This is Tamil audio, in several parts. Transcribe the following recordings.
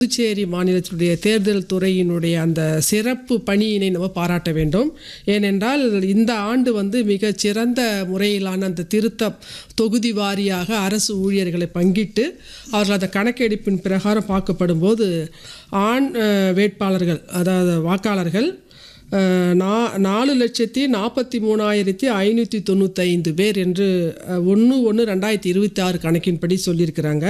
புதுச்சேரி மாநிலத்தினுடைய தேர்தல் துறையினுடைய அந்த சிறப்பு பணியினை நம்ம பாராட்ட வேண்டும் ஏனென்றால் இந்த ஆண்டு வந்து மிகச் சிறந்த முறையிலான அந்த திருத்த தொகுதி வாரியாக அரசு ஊழியர்களை பங்கிட்டு அவர்கள் அந்த கணக்கெடுப்பின் பிரகாரம் பார்க்கப்படும்போது ஆண் அஹ், வேட்பாளர்கள் அதாவது வாக்காளர்கள் அஹ், நா நாலு லட்சத்தி நாற்பத்தி மூணாயிரத்தி ஐநூற்றி தொண்ணூத்தைந்து பேர் என்று ஒன்று ஒன்று ரெண்டாயிரத்தி இருபத்தி ஆறு கணக்கின்படி சொல்லியிருக்கிறாங்க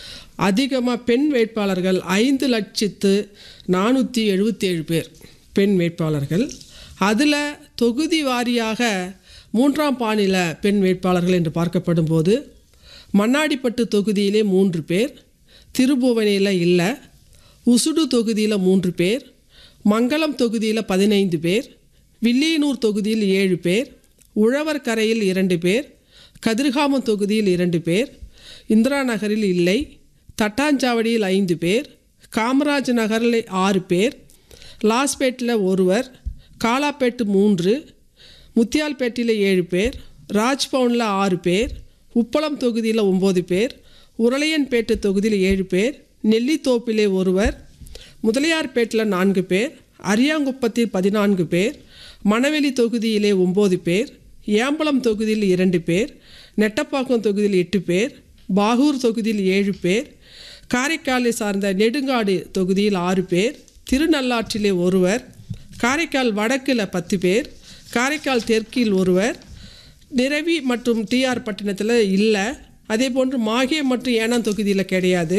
அதிகமாக பெண் வேட்பாளர்கள் ஐந்து லட்சத்து நானூற்றி எழுபத்தேழு பேர் பெண் வேட்பாளர்கள் அதில் தொகுதி வாரியாக மூன்றாம் பாணில பெண் வேட்பாளர்கள் என்று பார்க்கப்படும் போது மண்ணாடிப்பட்டு தொகுதியிலே மூன்று பேர் திருபுவனையில் இல்லை உசுடு தொகுதியில் மூன்று பேர் மங்களம் தொகுதியில் பதினைந்து பேர் வில்லியனூர் தொகுதியில் ஏழு பேர் உழவர் கரையில் இரண்டு பேர் கதிர்காமம் தொகுதியில் இரண்டு பேர் இந்திரா நகரில் இல்லை தட்டாஞ்சாவடியில் ஐந்து பேர் காமராஜ் நகரில் ஆறு பேர் லாஸ்பேட்டில் ஒருவர் காலாப்பேட்டு மூன்று முத்தியால்பேட்டில் ஏழு பேர் ராஜ்பவனில் ஆறு பேர் உப்பளம் தொகுதியில் ஒம்பது பேர் உரளையன்பேட்டு தொகுதியில் ஏழு பேர் நெல்லித்தோப்பிலே ஒருவர் முதலியார்பேட்டில் நான்கு பேர் அரியாங்குப்பத்தில் பதினான்கு பேர் மணவெளி தொகுதியிலே ஒம்பது பேர் ஏம்பலம் தொகுதியில் இரண்டு பேர் நெட்டப்பாக்கம் தொகுதியில் எட்டு பேர் பாகூர் தொகுதியில் ஏழு பேர் காரைக்காலை சார்ந்த நெடுங்காடு தொகுதியில் ஆறு பேர் திருநள்ளாற்றிலே ஒருவர் காரைக்கால் வடக்கில் பத்து பேர் காரைக்கால் தெற்கில் ஒருவர் நிரவி மற்றும் டிஆர் பட்டினத்தில் இல்லை அதே போன்று மாகே மற்றும் ஏனாம் தொகுதியில் கிடையாது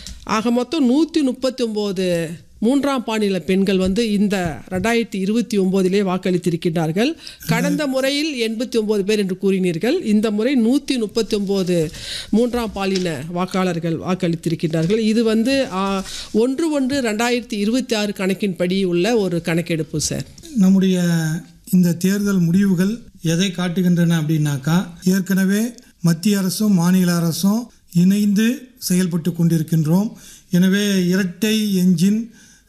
ஆக மொத்தம் நூற்றி முப்பத்தி ஒம்பது மூன்றாம் பாணில பெண்கள் வந்து இந்த ரெண்டாயிரத்தி இருபத்தி ஒம்போதிலே வாக்களித்திருக்கின்றார்கள் கடந்த முறையில் எண்பத்தி ஒம்பது பேர் என்று கூறினீர்கள் இந்த முறை நூற்றி முப்பத்தி ஒம்பது மூன்றாம் பாலின வாக்காளர்கள் வாக்களித்திருக்கின்றார்கள் இது வந்து ஆ, ஒன்று ஒன்று ரெண்டாயிரத்தி இருபத்தி ஆறு கணக்கின்படி உள்ள ஒரு கணக்கெடுப்பு சார் நம்முடைய இந்த தேர்தல் முடிவுகள் எதை காட்டுகின்றன அப்படின்னாக்கா ஏற்கனவே மத்திய அரசும் மாநில அரசும் இணைந்து செயல்பட்டு கொண்டிருக்கின்றோம் எனவே இரட்டை என்ஜின்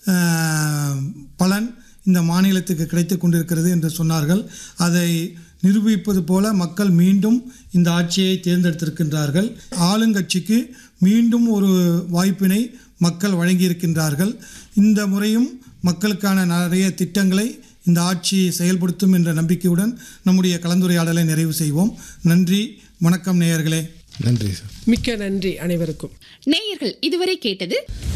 ஆஹ், பலன் இந்த மாநிலத்துக்கு கிடைத்து கொண்டிருக்கிறது என்று சொன்னார்கள் அதை நிரூபிப்பது போல மக்கள் மீண்டும் இந்த ஆட்சியை தேர்ந்தெடுத்திருக்கின்றார்கள் ஆளுங்கட்சிக்கு மீண்டும் ஒரு வாய்ப்பினை மக்கள் வழங்கியிருக்கின்றார்கள் இந்த முறையும் மக்களுக்கான நிறைய திட்டங்களை இந்த ஆட்சி செயல்படுத்தும் என்ற நம்பிக்கையுடன் நம்முடைய கலந்துரையாடலை நிறைவு செய்வோம் நன்றி வணக்கம் நேயர்களே நன்றி சார் மிக்க நன்றி அனைவருக்கும் நேயர்கள் இதுவரை கேட்டது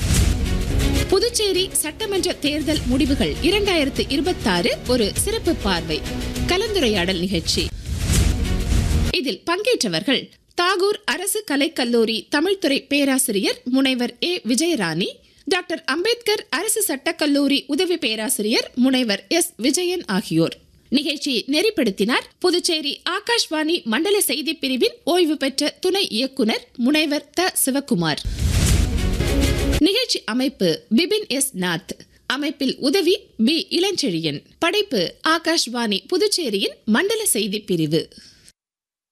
புதுச்சேரி சட்டமன்ற தேர்தல் முடிவுகள் இரண்டாயிரத்து இருபத்தாறு ஒரு சிறப்பு பார்வை கலந்துரையாடல் நிகழ்ச்சி இதில் பங்கேற்றவர்கள் தாகூர் அரசு கலைக்கல்லூரி தமிழ்துறை பேராசிரியர் முனைவர் ஏ விஜயராணி டாக்டர் அம்பேத்கர் அரசு சட்டக்கல்லூரி உதவி பேராசிரியர் முனைவர் எஸ் விஜயன் ஆகியோர் நிகழ்ச்சியை நெறிப்படுத்தினார் புதுச்சேரி ஆகாஷ்வாணி மண்டல செய்திப் பிரிவின் ஓய்வு பெற்ற துணை இயக்குனர் முனைவர் த சிவக்குமார் நிகழ்ச்சி அமைப்பு பிபின் எஸ் நாத் அமைப்பில் உதவி பி இளஞ்செழியன் படைப்பு ஆகாஷ்வாணி புதுச்சேரியின் மண்டல செய்திப் பிரிவு